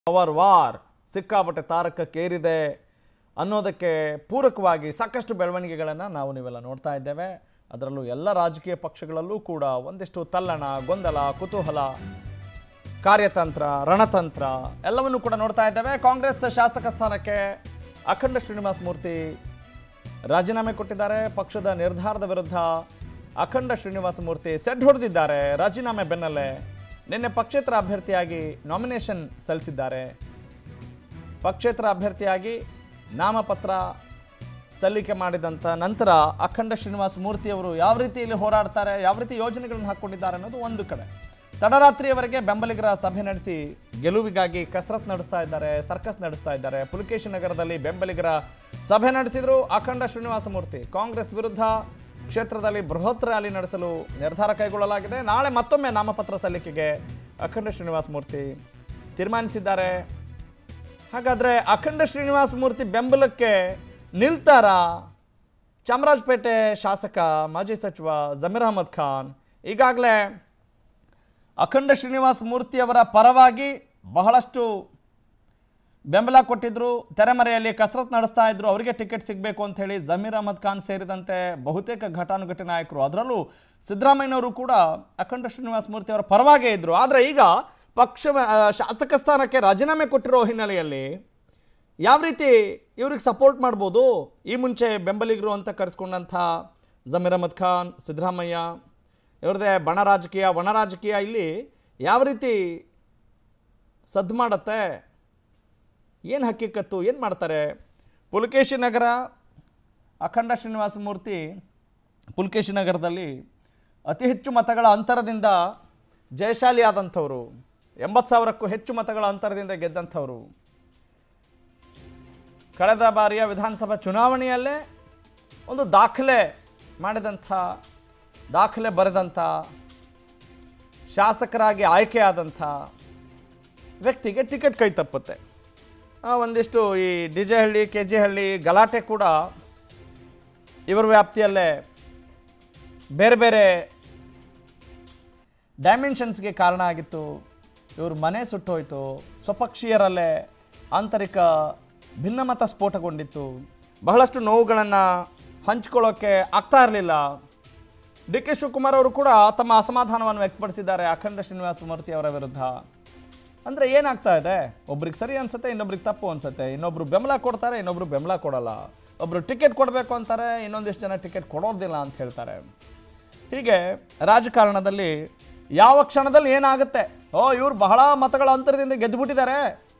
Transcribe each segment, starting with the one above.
power war ಸಿಕ್ಕಾಪಟ್ಟೆ ತಾರಕಕ್ಕೇರಿದೆ ಅನ್ನೋದಕ್ಕೆ ಪೂರಕವಾಗಿ ಸಾಕಷ್ಟು ಬೆಳವಣಿಗೆಗಳನ್ನು ನಾವು ನೀವೆಲ್ಲ ನೋಡ್ತಾ ಇದ್ದೇವೆ ಅದರಲ್ಲೂ ಎಲ್ಲ ರಾಜಕೀಯ ಪಕ್ಷಗಳಲ್ಲೂ ಕೂಡ ಒಂದಿಷ್ಟು ತಲ್ಲಣ ಗೊಂದಲ ಕುತೂಹಲ ಕಾರ್ಯತಂತ್ರ ರಣತಂತ್ರ ಎಲ್ಲವನ್ನು ಕೂಡ ನೋಡ್ತಾ ಇದ್ದೇವೆ ಕಾಂಗ್ರೆಸ್ ಶಾಸಕ ಸ್ಥಾನಕ್ಕೆ ಅಖಂಡ ಶ್ರೀನಿವಾಸ ಮೂರ್ತಿ ರಾಜೀನಾಮೆ ಕೊಟ್ಟಿದ್ದಾರೆ ಪಕ್ಷದ ನಿರ್ಧಾರದ ವಿರುದ್ಧ ಅಖಂಡ ಶ್ರೀನಿವಾಸ ಮೂರ್ತಿ ಸೆಡ್ ಹೊಡೆದಿದ್ದಾರೆ ರಾಜೀನಾಮೆ ಬೆನ್ನಲ್ಲೇ ನಿನ್ನೆ ಪಕ್ಷೇತರ ಅಭ್ಯರ್ಥಿಯಾಗಿ ನಾಮಿನೇಷನ್ ಸಲ್ಲಿಸಿದ್ದಾರೆ ಪಕ್ಷೇತರ ಅಭ್ಯರ್ಥಿಯಾಗಿ ನಾಮಪತ್ರ ಸಲ್ಲಿಕೆ ಮಾಡಿದಂಥ ನಂತರ ಅಖಂಡ ಶ್ರೀನಿವಾಸ ಮೂರ್ತಿಯವರು ಯಾವ ರೀತಿ ಇಲ್ಲಿ ಹೋರಾಡ್ತಾರೆ ಯಾವ ರೀತಿ ಯೋಜನೆಗಳನ್ನು ಹಾಕ್ಕೊಂಡಿದ್ದಾರೆ ಅನ್ನೋದು ಒಂದು ಕಡೆ ತಡರಾತ್ರಿಯವರೆಗೆ ಬೆಂಬಲಿಗರ ಸಭೆ ನಡೆಸಿ ಗೆಲುವಿಗಾಗಿ ಕಸರತ್ ನಡೆಸ್ತಾ ಇದ್ದಾರೆ ಸರ್ಕಸ್ ನಡೆಸ್ತಾ ಇದ್ದಾರೆ ಪುಲಕೇಶಿ ನಗರದಲ್ಲಿ ಬೆಂಬಲಿಗರ ಸಭೆ ನಡೆಸಿದ್ರು ಅಖಂಡ ಶ್ರೀನಿವಾಸ ಮೂರ್ತಿ ಕಾಂಗ್ರೆಸ್ ವಿರುದ್ಧ ಕ್ಷೇತ್ರದಲ್ಲಿ ಬೃಹತ್ ರ್ಯಾಲಿ ನಡೆಸಲು ನಿರ್ಧಾರ ಕೈಗೊಳ್ಳಲಾಗಿದೆ ನಾಳೆ ಮತ್ತೊಮ್ಮೆ ನಾಮಪತ್ರ ಸಲ್ಲಿಕೆಗೆ ಅಖಂಡ ಶ್ರೀನಿವಾಸ ಮೂರ್ತಿ ತೀರ್ಮಾನಿಸಿದ್ದಾರೆ ಹಾಗಾದ್ರೆ ಅಖಂಡ ಶ್ರೀನಿವಾಸ ಮೂರ್ತಿ ಬೆಂಬಲಕ್ಕೆ ನಿಲ್ತಾರ ಚಾಮರಾಜಪೇಟೆ ಶಾಸಕ ಮಾಜಿ ಸಚಿವ ಜಮೀರ್ ಅಹಮದ್ ಖಾನ್ ಈಗಾಗಲೇ ಅಖಂಡ ಶ್ರೀನಿವಾಸ ಮೂರ್ತಿಯವರ ಪರವಾಗಿ ಬಹಳಷ್ಟು ಬೆಂಬಲ ಕೊಟ್ಟಿದ್ರು ತೆರೆಮರೆಯಲ್ಲಿ ಕಸರತ್ ನಡೆಸ್ತಾ ಇದ್ರು ಅವರಿಗೆ ಟಿಕೆಟ್ ಸಿಗಬೇಕು ಅಂತ ಹೇಳಿ ಜಮೀರ್ ಅಹಮದ್ ಖಾನ್ ಸೇರಿದಂತೆ ಬಹುತೇಕ ಘಟಾನುಘಟಿ ನಾಯಕರು ಅದರಲ್ಲೂ ಸಿದ್ದರಾಮಯ್ಯನವರು ಕೂಡ ಅಖಂಡ ಶ್ರೀನಿವಾಸ ಮೂರ್ತಿ ಅವರ ಪರವಾಗೇ ಇದ್ರು ಆದರೆ ಈಗ ಪಕ್ಷ ಆ, ಶಾಸಕ ಸ್ಥಾನಕ್ಕೆ ರಾಜೀನಾಮೆ ಕೊಟ್ಟಿರೋ ಹಿನ್ನೆಲೆಯಲ್ಲಿ ಯಾವ ರೀತಿ ಇವ್ರಿಗೆ ಸಪೋರ್ಟ್ ಮಾಡ್ಬೋದು ಈ ಮುಂಚೆ ಬೆಂಬಲಿಗರು ಅಂತ ಕರೆಸ್ಕೊಂಡಂಥ ಜಮೀರ್ ಅಹಮದ್ ಖಾನ್ ಸಿದ್ದರಾಮಯ್ಯ ಇವ್ರದ್ದೇ ಬಣ ರಾಜಕೀಯ ಒಣ ರಾಜಕೀಯ ಇಲ್ಲಿ ಯಾವ ರೀತಿ ಸದ್ದು ಮಾಡತ್ತೆ ಏನು ಹಕ್ಕಿಕತ್ತು ಏನು ಮಾಡ್ತಾರೆ ಪುಲಕೇಶಿ ನಗರ ಅಖಂಡ ಶ್ರೀನಿವಾಸ ಮೂರ್ತಿ ಪುಲಕೇಶಿ ನಗರದಲ್ಲಿ ಅತಿ ಹೆಚ್ಚು ಮತಗಳ ಅಂತರದಿಂದ ಜಯಶಾಲಿ ಆದಂಥವ್ರು ಎಂಬತ್ತು ಸಾವಿರಕ್ಕೂ ಹೆಚ್ಚು ಮತಗಳ ಅಂತರದಿಂದ ಗೆದ್ದಂಥವ್ರು ಕಳೆದ ಬಾರಿಯ ವಿಧಾನಸಭಾ ಚುನಾವಣೆಯಲ್ಲೇ ಒಂದು ದಾಖಲೆ ಮಾಡಿದಂಥ ದಾಖಲೆ ಬರೆದಂಥ ಶಾಸಕರಾಗಿ ಆಯ್ಕೆಯಾದಂಥ ವ್ಯಕ್ತಿಗೆ ಟಿಕೆಟ್ ಕೈ ತಪ್ಪುತ್ತೆ ಆ, ಒಂದಿಷ್ಟು ಈ D J Halli K G Halli ಗಲಾಟೆ ಕೂಡ ಇವರ ವ್ಯಾಪ್ತಿಯಲ್ಲೇ ಬೇರೆ ಬೇರೆ ಡೈಮೆನ್ಷನ್ಸ್ಗೆ ಕಾರಣ ಆಗಿತ್ತು ಇವ್ರ ಮನೆ ಸುಟ್ಟೋಯ್ತು ಸ್ವಪಕ್ಷೀಯರಲ್ಲೇ ಆಂತರಿಕ ಭಿನ್ನಮತ ಸ್ಫೋಟಗೊಂಡಿತ್ತು ಬಹಳಷ್ಟು ನೋವುಗಳನ್ನು ಹಂಚ್ಕೊಳ್ಳೋಕ್ಕೆ ಆಗ್ತಾ ಇರಲಿಲ್ಲ ಡಿ ಕೆ ಶಿವಕುಮಾರ್ ಅವರು ಕೂಡ ತಮ್ಮ ಅಸಮಾಧಾನವನ್ನು ವ್ಯಕ್ತಪಡಿಸಿದ್ದಾರೆ ಅಖಂಡ ಶ್ರೀನಿವಾಸ ಮೂರ್ತಿ ಅವರ ವಿರುದ್ಧ ಅಂದರೆ ಏನಾಗ್ತಾ ಇದೆ ಒಬ್ರಿಗೆ ಸರಿ ಅನ್ಸುತ್ತೆ ಇನ್ನೊಬ್ರಿಗೆ ತಪ್ಪು ಅನ್ಸುತ್ತೆ ಇನ್ನೊಬ್ರು ಬೆಂಬಲ ಕೊಡ್ತಾರೆ ಇನ್ನೊಬ್ರು ಬೆಂಬಲ ಕೊಡಲ್ಲ ಒಬ್ರು ಟಿಕೆಟ್ ಕೊಡಬೇಕು ಅಂತಾರೆ ಇನ್ನೊಂದಿಷ್ಟು ಜನ ಟಿಕೆಟ್ ಕೊಡೋದಿಲ್ಲ ಅಂತ ಹೇಳ್ತಾರೆ ಹೀಗೆ ರಾಜಕಾರಣದಲ್ಲಿ ಯಾವ ಕ್ಷಣದಲ್ಲಿ ಏನಾಗುತ್ತೆ ಓ ಇವ್ರು ಬಹಳ ಮತಗಳ ಅಂತರದಿಂದ ಗೆದ್ದುಬಿಟ್ಟಿದ್ದಾರೆ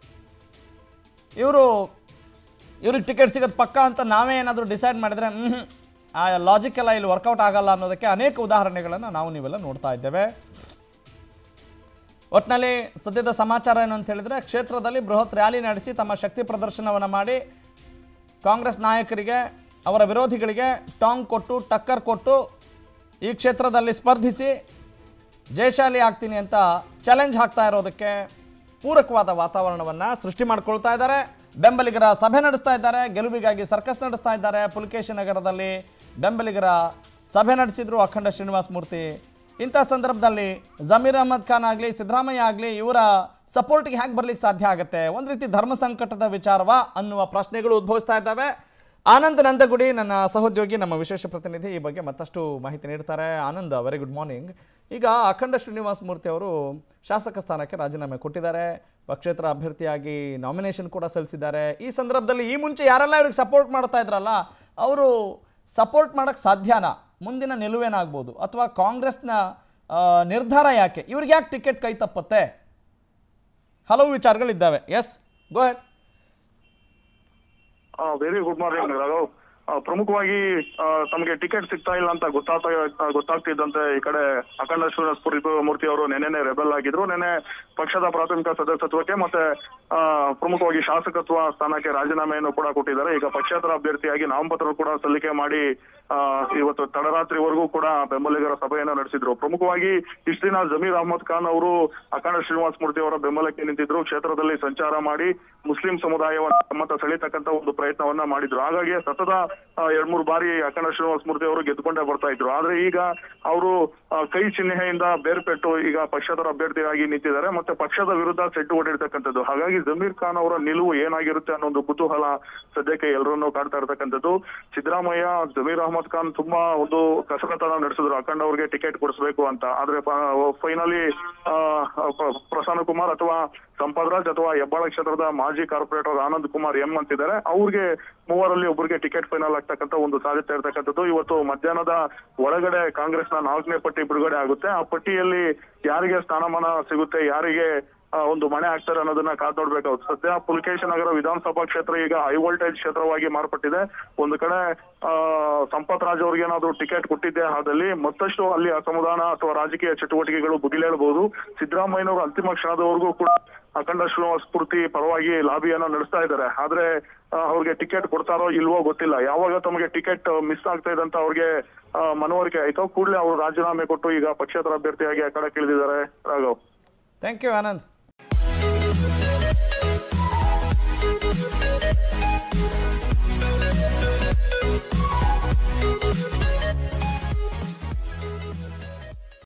ಇವರು ಇವ್ರಿಗೆ ಟಿಕೆಟ್ ಸಿಗೋದು ಪಕ್ಕ ಅಂತ ನಾವೇ ಏನಾದರೂ ಡಿಸೈಡ್ ಮಾಡಿದರೆ ಹ್ಞೂ ಆ ಲಾಜಿಕ್ ಎಲ್ಲ ಇಲ್ಲಿ ವರ್ಕೌಟ್ ಆಗಲ್ಲ ಅನ್ನೋದಕ್ಕೆ ಅನೇಕ ಉದಾಹರಣೆಗಳನ್ನು ನಾವು ನೀವೆಲ್ಲ ನೋಡ್ತಾ ಇದ್ದೇವೆ ಒಟ್ಟಿನಲ್ಲಿ ಸದ್ಯದ ಸಮಾಚಾರ ಏನು ಅಂತ ಹೇಳಿದ್ರೆ ಕ್ಷೇತ್ರದಲ್ಲಿ ಬೃಹತ್ ರ್ಯಾಲಿ ನಡೆಸಿ ತಮ್ಮ ಶಕ್ತಿ ಪ್ರದರ್ಶನವನ್ನು ಮಾಡಿ ಕಾಂಗ್ರೆಸ್ ನಾಯಕರಿಗೆ ಅವರ ವಿರೋಧಿಗಳಿಗೆ ಟಾಂಗ್ ಕೊಟ್ಟು ಟಕ್ಕರ್ ಕೊಟ್ಟು ಈ ಕ್ಷೇತ್ರದಲ್ಲಿ ಸ್ಪರ್ಧಿಸಿ ಜಯಶಾಲಿ ಆಗ್ತೀನಿ ಅಂತ ಚಾಲೆಂಜ್ ಹಾಕ್ತಾ ಇರೋದಕ್ಕೆ ಪೂರಕವಾದ ವಾತಾವರಣವನ್ನು ಸೃಷ್ಟಿ ಮಾಡ್ಕೊಳ್ತಾ ಇದ್ದಾರೆ ಬೆಂಬಲಿಗರ ಸಭೆ ನಡೆಸ್ತಾ ಇದ್ದಾರೆ ಗೆಲುವಿಗಾಗಿ ಸರ್ಕಸ್ ನಡೆಸ್ತಾ ಇದ್ದಾರೆ ಪುಲಕೇಶಿ ನಗರದಲ್ಲಿ ಬೆಂಬಲಿಗರ ಸಭೆ ನಡೆಸಿದ್ರು ಅಖಂಡ ಶ್ರೀನಿವಾಸ ಮೂರ್ತಿ ಇಂಥ ಸಂದರ್ಭದಲ್ಲಿ ಜಮೀರ್ ಅಹಮದ್ ಖಾನ್ ಆಗಲಿ ಸಿದ್ದರಾಮಯ್ಯ ಆಗಲಿ ಇವರ ಸಪೋರ್ಟ್ಗೆ ಹೇಗೆ ಬರ್ಲಿಕ್ಕೆ ಸಾಧ್ಯ ಆಗುತ್ತೆ ಒಂದು ರೀತಿ ಧರ್ಮ ಸಂಕಟದ ವಿಚಾರವಾ ಅನ್ನುವ ಪ್ರಶ್ನೆಗಳು ಉದ್ಭವಿಸ್ತಾ ಇದ್ದಾವೆ ಆನಂದ್ ನಂದಗುಡಿ ನನ್ನ ಸಹೋದ್ಯೋಗಿ ನಮ್ಮ ವಿಶೇಷ ಪ್ರತಿನಿಧಿ ಈ ಬಗ್ಗೆ ಮತ್ತಷ್ಟು ಮಾಹಿತಿ ನೀಡ್ತಾರೆ ಆನಂದ್ ವೆರಿ ಗುಡ್ ಮಾರ್ನಿಂಗ್ ಈಗ ಅಖಂಡ ಶ್ರೀನಿವಾಸ ಮೂರ್ತಿ ಅವರು ಶಾಸಕ ಸ್ಥಾನಕ್ಕೆ ರಾಜೀನಾಮೆ ಕೊಟ್ಟಿದ್ದಾರೆ ಪಕ್ಷೇತರ ಅಭ್ಯರ್ಥಿಯಾಗಿ ನಾಮಿನೇಷನ್ ಕೂಡ ಸಲ್ಲಿಸಿದ್ದಾರೆ ಈ ಸಂದರ್ಭದಲ್ಲಿ ಈ ಮುಂಚೆ ಯಾರೆಲ್ಲ ಇವ್ರಿಗೆ ಸಪೋರ್ಟ್ ಮಾಡ್ತಾ ಇದ್ರಲ್ಲ ಅವರು ಸಪೋರ್ಟ್ ಮಾಡೋಕ್ಕೆ ಸಾಧ್ಯನಾ ಮುಂದಿನ ನಿಲುವೇನಾಗ್ಬೋದು ಅಥವಾ ಕಾಂಗ್ರೆಸ್ನ ಆ, ನಿರ್ಧಾರ ಯಾಕೆ ಇವ್ರಿಗೆ ಯಾಕೆ ಟಿಕೆಟ್ ಕೈ ತಪ್ಪತ್ತೆ ಹಲವು ವಿಚಾರಗಳಿದ್ದಾವೆ yes go ahead very good morning Raghav ಆ, ಪ್ರಮುಖವಾಗಿ ಆ, ತಮಗೆ ಟಿಕೆಟ್ ಸಿಗ್ತಾ ಇಲ್ಲ ಅಂತ ಗೊತ್ತಾಗ್ತಾ ಆ, ಗೊತ್ತಾಗ್ತಿದ್ದಂತೆ ಈ ಕಡೆ ಅಖಂಡ ಶ್ರೀನಿವಾಸಪುರಿ ಮೂರ್ತಿ ಅವರು ನೆನೆನೆ ರೆಬೆಲ್ ಆಗಿದ್ರು ನೆನೆ ಪಕ್ಷದ ಪ್ರಾಥಮಿಕ ಸದಸ್ಯತ್ವಕ್ಕೆ ಮತ್ತೆ ಆ, ಪ್ರಮುಖವಾಗಿ ಶಾಸಕತ್ವ ಸ್ಥಾನಕ್ಕೆ ರಾಜೀನಾಮೆಯನ್ನು ಕೂಡ ಕೊಟ್ಟಿದ್ದಾರೆ ಈಗ ಪಕ್ಷೇತರ ಅಭ್ಯರ್ಥಿಯಾಗಿ ನಾಮಪತ್ರ ಕೂಡ ಸಲ್ಲಿಕೆ ಮಾಡಿ ಆ, ಇವತ್ತು ತಡರಾತ್ರಿವರೆಗೂ ಕೂಡ ಬೆಂಬಲಿಗರ ಸಭೆಯನ್ನು ನಡೆಸಿದ್ರು ಪ್ರಮುಖವಾಗಿ ಇಷ್ಟು ದಿನ ಜಮೀರ್ ಅಹಮದ್ ಖಾನ್ ಅವರು ಅಖಂಡ ಶ್ರೀನಿವಾಸ ಮೂರ್ತಿ ಅವರ ಬೆಂಬಲಕ್ಕೆ ನಿಂತಿದ್ರು ಕ್ಷೇತ್ರದಲ್ಲಿ ಸಂಚಾರ ಮಾಡಿ ಮುಸ್ಲಿಂ ಸಮುದಾಯವನ್ನು ತಮ್ಮತ್ತ ಸೆಳೀತಕ್ಕಂತ ಒಂದು ಪ್ರಯತ್ನವನ್ನ ಮಾಡಿದ್ರು ಹಾಗಾಗಿ ಸತತ ಆ, ಎರಡ್ ಮೂರು ಬಾರಿ ಅಖಂಡ ಶ್ರೀನಿವಾಸ ಮೂರ್ತಿ ಅವರು ಗೆದ್ದುಕೊಂಡೇ ಬರ್ತಾ ಇದ್ರು ಆದ್ರೆ ಈಗ ಅವರು ಕೈ ಚಿಹ್ನೆಯಿಂದ ಬೇರ್ಪೆಟ್ಟು ಈಗ ಪಕ್ಷೇತರ ಅಭ್ಯರ್ಥಿಯಾಗಿ ನಿಂತಿದ್ದಾರೆ ಮತ್ತೆ ಪಕ್ಷದ ವಿರುದ್ಧ ಸೆಟ್ಟು ಹೊಡಿರ್ತಕ್ಕಂಥದ್ದು ಹಾಗಾಗಿ ಜಮೀರ್ ಖಾನ್ ಅವರ ನಿಲುವು ಏನಾಗಿರುತ್ತೆ ಅನ್ನೋ ಒಂದು ಕುತೂಹಲ ಸದ್ಯಕ್ಕೆ ಎಲ್ಲರನ್ನೂ ಕಾಡ್ತಾ ಇರ್ತಕ್ಕಂಥದ್ದು ಸಿದ್ದರಾಮಯ್ಯ ಜಮೀರ್ ಅಹಮದ್ ಖಾನ್ ತುಂಬಾ ಒಂದು ಕಸರತ್ತನ್ನ ನಡೆಸಿದ್ರು ಅಖಂಡ ಅವ್ರಿಗೆ ಟಿಕೆಟ್ ಕೊಡಿಸ್ಬೇಕು ಅಂತ ಆದ್ರೆ ಫೈನಲಿ ಪ್ರಸನ್ನ ಕುಮಾರ್ ಅಥವಾ ಸಂಪತ್ ರಾಜ್ ಅಥವಾ ಹೆಬ್ಬಾಳ ಕ್ಷೇತ್ರದ ಮಾಜಿ ಕಾರ್ಪೊರೇಟರ್ ಆನಂದ್ ಕುಮಾರ್ ಎಂ ಅಂತಿದ್ದಾರೆ ಅವ್ರಿಗೆ ಮೂವರಲ್ಲಿ ಒಬ್ಬರಿಗೆ ಟಿಕೆಟ್ ಫೈನಲ್ ಆಗ್ತಕ್ಕಂಥ ಒಂದು ಸಾಧ್ಯತೆ ಇರ್ತಕ್ಕಂಥದ್ದು ಇವತ್ತು ಮಧ್ಯಾಹ್ನದ ಒಳಗಡೆ ಕಾಂಗ್ರೆಸ್ನ ನಾಲ್ಕನೇ ಪಟ್ಟಿ ಬಿಡುಗಡೆ ಆಗುತ್ತೆ ಆ ಪಟ್ಟಿಯಲ್ಲಿ ಯಾರಿಗೆ ಸ್ಥಾನಮಾನ ಸಿಗುತ್ತೆ ಯಾರಿಗೆ ಆ, ಒಂದು ಮನೆ ಆಗ್ತಾರೆ ಅನ್ನೋದನ್ನ ಕಾದ್ ನೋಡ್ಬೇಕಾಗುತ್ತೆ ಸದ್ಯ ಪುಲಕೇಶ ನಗರ ವಿಧಾನಸಭಾ ಕ್ಷೇತ್ರ ಈಗ ಹೈ ವೋಲ್ಟೇಜ್ ಕ್ಷೇತ್ರವಾಗಿ ಮಾರ್ಪಟ್ಟಿದೆ ಒಂದು ಕಡೆ ಆ ಸಂಪತ್ ರಾಜ್ ಅವ್ರಿಗೆ ಏನಾದ್ರು ಟಿಕೆಟ್ ಕೊಟ್ಟಿದ್ದೆ ಆದಲ್ಲಿ ಮತ್ತಷ್ಟು ಅಲ್ಲಿ ಅಸಮಾಧಾನ ಅಥವಾ ರಾಜಕೀಯ ಚಟುವಟಿಕೆಗಳು ಬುಗಿಲೇಳಬಹುದು ಸಿದ್ದರಾಮಯ್ಯನವರು ಅಂತಿಮ ಕ್ಷಣದವರೆಗೂ ಕೂಡ ಅಖಂಡ ಶ್ರೀನಿವಾಸ ಸ್ಫೂರ್ತಿ ಪರವಾಗಿ ಲಾಬಿಯನ್ನ ನಡೆಸ್ತಾ ಇದ್ದಾರೆ ಆದ್ರೆ ಆ, ಅವ್ರಿಗೆ ಟಿಕೆಟ್ ಕೊಡ್ತಾರೋ ಇಲ್ವೋ ಗೊತ್ತಿಲ್ಲ ಯಾವಾಗ ತಮಗೆ ಟಿಕೆಟ್ ಮಿಸ್ ಆಗ್ತಾ ಇದೆ ಅಂತ ಅವ್ರಿಗೆ ಆ, ಮನವರಿಕೆ ಆಯ್ತೋ ಕೂಡಲೇ ಅವರು ರಾಜೀನಾಮೆ ಕೊಟ್ಟು ಈಗ ಪಕ್ಷೇತರ ಅಭ್ಯರ್ಥಿಯಾಗಿ ಆ ಕಡೆ ಕೇಳಿದ್ದಾರೆ ರಾಘವ್ ಥ್ಯಾಂಕ್ ಯು ಆನಂದ್